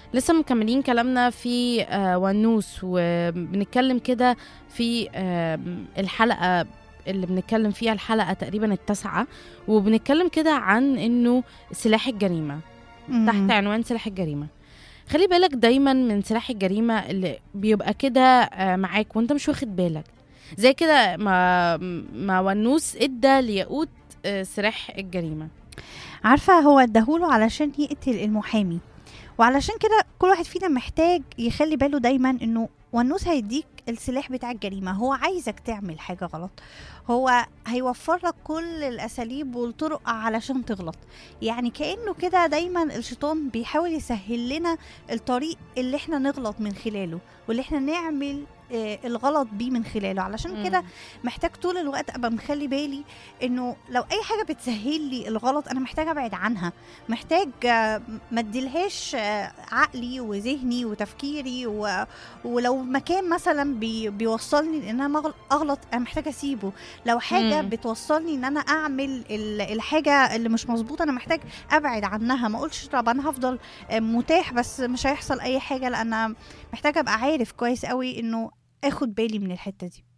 لسه مكملين كلامنا في آه، ونوس وبنتكلم كده في آه، الحلقة اللي بنتكلم فيها الحلقة تقريبا التاسعة وبنتكلم كده عن انه سلاح الجريمة تحت مم. عنوان سلاح الجريمة خلي بالك دايما من سلاح الجريمة اللي بيبقى كده آه، معاك وانت مش واخد بالك زي كده ما ما ونوس ادى لياقوت آه، سلاح الجريمة عارفه هو اداهوله علشان يقتل المحامي وعلشان كده كل واحد فينا محتاج يخلي باله دايما انه والنوس هيديك السلاح بتاع الجريمة هو عايزك تعمل حاجة غلط هو هيوفر لك كل الأساليب والطرق علشان تغلط يعني كأنه كده دايما الشيطان بيحاول يسهل لنا الطريق اللي احنا نغلط من خلاله واللي احنا نعمل آه، الغلط بيه من خلاله علشان كده محتاج طول الوقت ابقى مخلي بالي انه لو اي حاجه بتسهل لي الغلط انا محتاج ابعد عنها محتاج آه، ما اديلهاش آه، عقلي وذهني وتفكيري و... ولو مكان مثلا بي... بيوصلني ان انا مغل- اغلط انا محتاجه اسيبه لو حاجه مم. بتوصلني ان انا اعمل ال- الحاجه اللي مش مظبوطه انا محتاج ابعد عنها ما اقولش طب انا هفضل آه، متاح بس مش هيحصل اي حاجه لان محتاجه ابقى عارف كويس قوي انه اخد بالي من الحته دي